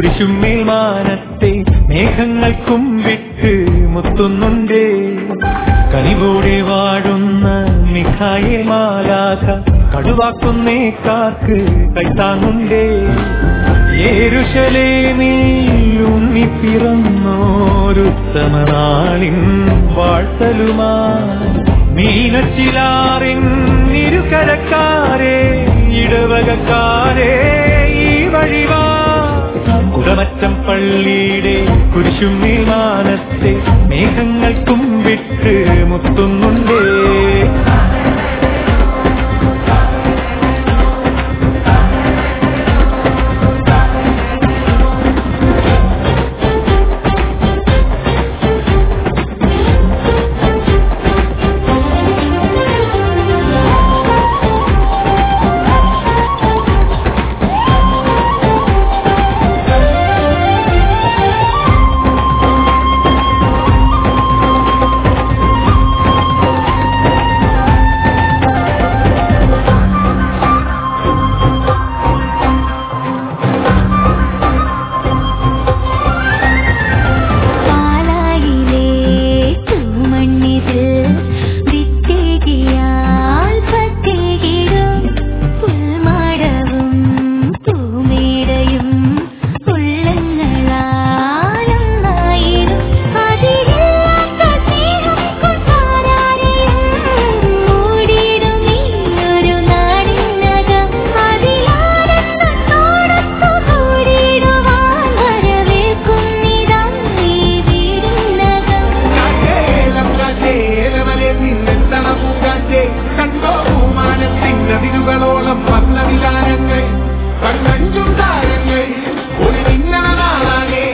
കുരിശുമേൽ മാനത്തെ മേഘങ്ങൾ കുമ്പിട്ട് മുത്തുന്നുണ്ടേ കനിവോടെ വാഴുന്ന മിഖായെ മാലാഖ കടുവാക്കുന്നേ കാക്ക് കൈത്താങ്ങുണ്ടേ യേരുശലേമിൽ ഉണ്ണി പിറന്നോരുത്തമ നാളിൻ വാഴ്ത്തലുമാ മീനച്ചിലാറിൻ ഇരുകരക്കാരെ ഇടവകക്കാരെ ഈ വഴിവാ കുടമറ്റം പള്ളിയുടെ കുരിശുമേൽ മാനത്തെ മേഘങ്ങൾ കുമ്പിട്ട് മുത്തുന്നുണ്ടേ പാലായിലെ തൂമണ്ണിതിൽ വിത്തേകിയാൽ പത്തേകിടും പുൽമാടവും പൂമേടയും ഉള്ളങ്ങളാലൊന്നായിടും അതിരില്ലാത്ത സ്നേഹം കൊണ്ടാരാരെയും മൂടിയിടും നീയൊരു നാടിനകം അതിലാനന്ദത്തോടൊത്തു കൂടിയിടുവാൻ വരവേൽക്കുന്നിതാ ഈ വീടിനകം ോളം വർണ്ണവിലാരങ്ങൾ കണ്ണഞ്ചും താരങ്ങൾ ഒരു മിന്നണ നാളാകെ